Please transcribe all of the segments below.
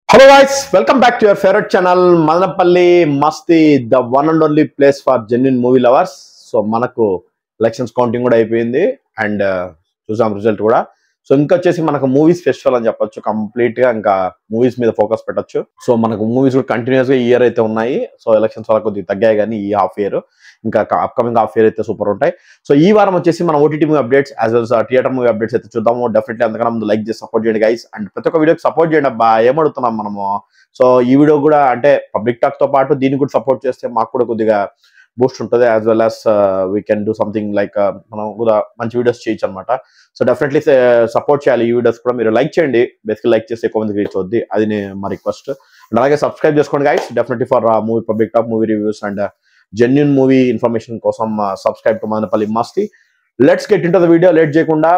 hello guys welcome back to your favourite channel Madanapalli Masti the one and only place for genuine movie lovers so మనకు elections counting కూడా అయిపోయింది and చూసాం result కూడా so ఇంకా వచ్చేసి మనకు మూవీస్ ఫెస్టివల్ అని చెప్పొచ్చు కంప్లీట్ గా ఇంకా మూవీస్ మీద ఫోకస్ పెట్టొచ్చు సో మనకు మూవీస్ కూడా కంటిన్యూస్ గా ఈ ఇయర్ అయితే ఉన్నాయి సో ఎలక్షన్స్ వల్ల కొద్దిగా తగ్గాయి కానీ ఈ హాఫ్ ఇయర్ ఇంకా అప్కమింగ్ హాఫ్ ఇయర్ అయితే సూపర్ ఉంటాయి సో ఈ వారం వచ్చేసి మన OTT movie updates as well theatre movie updates అయితే చూద్దాము డెఫినెట్లీ అందుకని ముందు లైక్ చేసి సపోర్ట్ చేయండి గైస్ అండ్ ప్రతి ఒక్క వీడియోకి సపోర్ట్ చేయండి అబ్బా ఏమడుతున్నాం మనము సో ఈ వీడియో కూడా అంటే పబ్లిక్ టాక్ తో పాటు దీన్ని కూడా సపోర్ట్ చేస్తే మాకు కూడా కొద్దిగా బూస్ట్ ఉంటుంది as well as we can do something like మనం కూడా మంచి వీడియోస్ చేయొచ్చు అనమాట సో డెఫినెట్లీ సపోర్ట్ చేయాలి ఈ వీడియోస్ కూడా మీరు లైక్ చేయండి బేసిక్ లైక్ చేస్తే ఎక్కువ మందికి రీచ్ అవుద్ది అది నే- మా రిక్వెస్ట్ అండ్ అలాగే సబ్స్క్రైబ్ చేసుకోండి guys definitely for movie public talk movie reviews and genuine movie information కోసం subscribe to Madanapalli Masti let's get in the video late చేయకుండా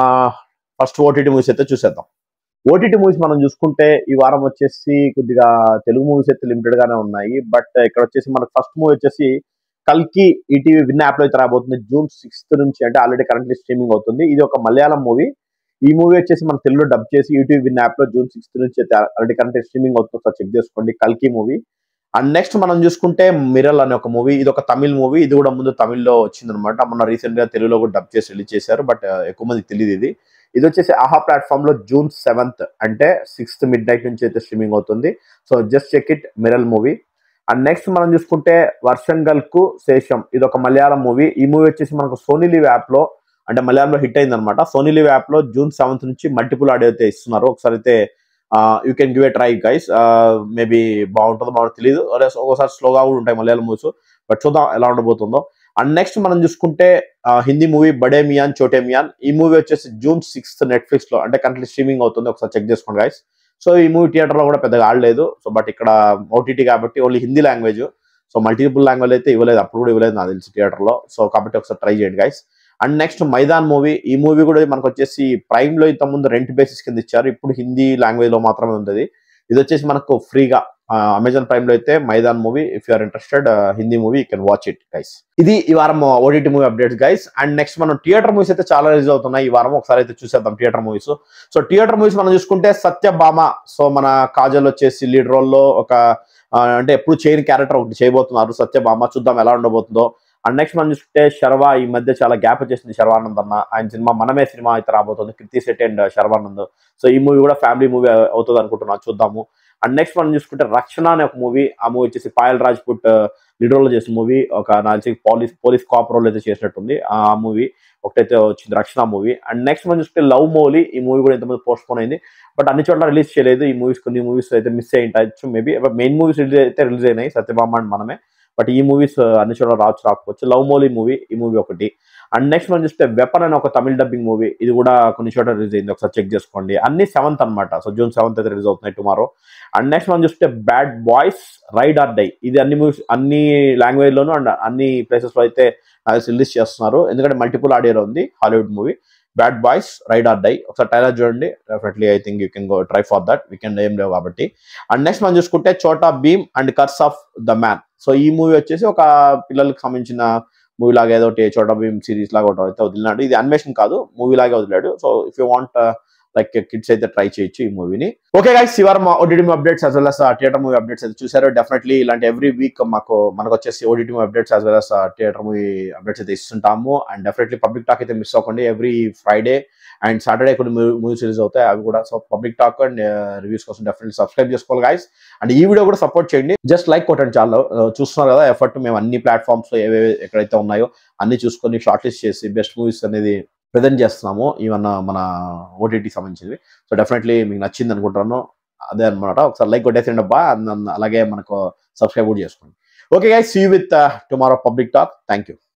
ఫస్ట్ ఓటీటీ మూవీస్ అయితే చూసేద్దాం ఓటీటీ మూవీస్ మనం చూసుకుంటే ఈ వారం వచ్చేసి కొద్దిగా తెలుగు మూవీస్ అయితే లిమిటెడ్ గానే ఉన్నాయి బట్ ఇక్కడ వచ్చేసి మనకు ఫస్ట్ మూవీ వచ్చేసి కల్కి ఈటీవీ విన్ యాప్ లో అయితే రాబోతుంది జూన్ సిక్స్త్ నుంచి అంటే ఆల్రెడీ కరెంట్లీ స్ట్రీమింగ్ అవుతుంది ఇది ఒక మలయాళం మూవీ ఈ మూవీ వచ్చేసి మన తెలుగులో డబ్ చేసి యూట్యూబ్ విన్ యాప్ లో జూన్ సిక్స్త్ నుంచి అయితే ఆల్రెడీ కరెంట్లీ స్ట్రీమింగ్ అవుతుంది ఒకసారి చెక్ చేసుకోండి కల్కి మూవీ అండ్ నెక్స్ట్ మనం చూసుకుంటే మిరల్ అనే ఒక మూవీ ఇది ఒక తమిళ్ మూవీ ఇది కూడా ముందు తమిళ్లో వచ్చింది అనమాట మొన్న రీసెంట్ గా తెలుగులో కూడా డబ్ చేసి రిలీజ్ చేశారు బట్ ఎక్కువ మందికి తెలియదు ఇది ఇది వచ్చేసి ఆహా ప్లాట్ఫామ్ లో జూన్ సెవెంత్ అంటే సిక్స్త్ మిడ్ నైట్ నుంచి అయితే స్ట్రీమింగ్ అవుతుంది so just check it Miral movie and next మనం చూసుకుంటే వర్షంగల్ కు శేషం ఇది ఒక మలయాళం మూవీ ఈ మూవీ వచ్చేసి మనకు సోనీ లివ్ యాప్ లో అంటే మలయాళంలో హిట్ అయింది అనమాట సోనీ లివ్ యాప్ లో జూన్ సెవెంత్ నుంచి మల్టిపుల్ ఆడియో అయితే ఇస్తున్నారు ఒకసారి అయితే you can give a try guys maybe బాగుంటుందో బాగుంటుందో తెలియదు ఒకసారి స్లోగా కూడా ఉంటాయి మలయాళం మూవీస్ బట్ చూద్దాం ఎలా ఉండబోతుందో అండ్ నెక్స్ట్ మనం చూసుకుంటే ఆ, హిందీ మూవీ బడే మియాన్ చోటే మియాన్ ఈ మూవీ వచ్చేసి జూన్ సిక్స్త్ నెట్ఫ్లిక్స్ లో అంటే కంట్లీ స్ట్రీమింగ్ అవుతుంది ఒకసారి చెక్ చేసుకోండి గైస్ సో ఈ మూవీ థియేటర్ లో కూడా పెద్దగా ఆడలేదు సో బట్ ఇక్కడ ఓటీటీ కాబట్టి only Hindi language so multiple language అయితే ఇవ్వలేదు అప్పుడు కూడా ఇవ్వలేదు నాకు తెలిసి థియేటర్ లో సో కాబట్టి ఒకసారి ట్రై చేయండి guys and next Maidaan movie ఈ మూవీ కూడా మనకు వచ్చేసి ప్రైమ్ లో ఇంత ముందు రెంట్ బేసిస్ కింద ఇచ్చారు ఇప్పుడు హిందీ లాంగ్వేజ్ లో మాత్రమే ఉంది ఇది వచ్చేసి మనకు ఫ్రీగా అమెజాన్ ప్రైమ్ లో అయితే Maidaan movie if you are interested Hindi movie you can watch it guys ఇది ఈ వారం OTT movie updates guys and next మనం థియేటర్ మూవీస్ అయితే చాలా రిలీజ్ అవుతున్నాయి ఈ వారం ఒకసారి అయితే చూసేద్దాం theatre movies so theatre movies మనం చూసుకుంటే సత్యభామ సో మన కాజల్ వచ్చేసి లీడ్ రోల్ లో ఒక ఆ, అంటే ఎప్పుడు చేయని క్యారెక్టర్ ఒకటి చేయబోతున్నారు సత్యభామ చూద్దాం ఎలా ఉండబోతుందో అండ్ నెక్స్ట్ మనం చూసుకుంటే శర్వా ఈ మధ్య చాలా గ్యాప్ వచ్చేసింది శర్వానంద్ అన్న ఆయన సినిమా మనమే సినిమా అయితే రాబోతుంది కృతి శెట్టి అండ్ శర్వానంద్ సో ఈ మూవీ కూడా ఫ్యామిలీ మూవీ అవుతుంది అనుకుంటున్నాను చూద్దాము అండ్ నెక్స్ట్ మనం చూసుకుంటే రక్షణ అనే ఒక మూవీ ఆ మూవీ వచ్చేసి పాయల్ రాజ్పుట్ లీడ్ రోల్ చేసిన మూవీ ఒక నాకు పోలీస్ పోలీస్ కాప్ రోల్ అయితే చేసినట్టుంది ఆ మూవీ ఒకటైతే వచ్చింది రక్షణ మూవీ అండ్ నెక్స్ట్ మనం చూసుకుంటే లవ్ మౌలి ఈ మూవీ కూడా ఇంతమంది పోస్ట్ పోన్ అయింది బట్ అన్ని చోట్ల రిలీజ్ చేయలేదు ఈ మూవీస్ కొన్ని మూవీస్ అయితే మిస్ అయ్యి ఉండొచ్చు మేబీ మెయిన్ మూవీస్ రిలీజ్ అయితే రిలీజ్ అయినాయి సత్యభామ అండ్ మనమే బట్ ఈ మూవీస్ అన్ని చోట్ల రావచ్చు రాకపోవచ్చు లవ్ మౌలి మూవీ ఈ మూవీ ఒకటి అండ్ నెక్స్ట్ మనం చూస్తే వెపన్ అనే ఒక తమిళ డబ్బింగ్ మూవీ ఇది కూడా కొన్ని చోట్ల రిలీజ్ అయింది ఒకసారి చెక్ చేసుకోండి అన్ని సెవెంత్ అన్నమాట సో జూన్ సెవెంత్ అయితే రిలీజ్ అవుతున్నాయి టుమారో అండ్ నెక్స్ట్ మనం చూస్తే bad boys ride or die ఇది అన్ని మూవీస్ అన్ని లాంగ్వేజ్ లోను అండ్ అన్ని ప్లేసెస్ లో అయితే రిలీజ్ చేస్తున్నారు ఎందుకంటే మల్టిపుల్ ఆడియోలో ఉంది Hollywood movie bad boys ride or die ఒకసారి ట్రైలర్ చూడండి definitely I think you can go try for that weekend ఏం లేవు కాబట్టి అండ్ నెక్స్ట్ మనం చూసుకుంటే Chhota Bheem and curse of the man so ఈ మూవీ వచ్చేసి ఒక పిల్లలకి సంబంధించిన మూవీ లాగా ఏదో ఒకటి చోటా భీమ్ సిరీస్ లాగా ఒకటి అయితే వదిలినాడు ఇది అనిమేషన్ కాదు మూవీ లాగే వదిలాడు so if you want like kids అయితే ట్రై చేయొచ్చు ఈ మూవీని ఓకే గైస్ ఇవాళ మా OTT updates as well as theatre movie updates అయితే చూసారు డెఫినెట్లీ ఇలాంటి ఎవ్రీ వీక్ మాకు మనకు వచ్చేసి OTT movie updates as well as theatre movie updates అయితే ఇస్తుంటాము అండ్ డెఫినెట్లీ పబ్లిక్ టాక్ అయితే మిస్ అవ్వకండి ఎవ్రీ ఫ్రైడే అండ్ సాటర్డే కొన్ని మూవీస్ రిలీజ్ అవుతాయి అవి కూడా so public talk and reviews కోసం డెఫినెట్లీ సబ్స్క్రైబ్ చేసుకోవాలి గైస్ అండ్ ఈ వీడియో కూడా సపోర్ట్ చేయండి జస్ట్ లైక్ కొట్టండి చాలా చూస్తున్నారు కదా ఎఫర్ట్ మేము అన్ని ప్లాట్ఫామ్స్ లో ఏవేవి ఎక్కడైతే ఉన్నాయో అన్ని చూసుకొని షార్ట్ లిస్ట్ చేసి బెస్ట్ మూవీస్ అనేది ప్రజెంట్ చేస్తున్నాము ఈవెన్ మన ఓటీటీ సంబంధించినవి సో డెఫినెట్లీ మీకు నచ్చింది అనుకుంటున్నాను అదే అనమాట ఒకసారి లైక్ కొట్టేసిండి అబ్బా అలాగే మనకు సబ్స్క్రైబ్ కూడా చేసుకోండి okay guys see with tomorrow public talk thank you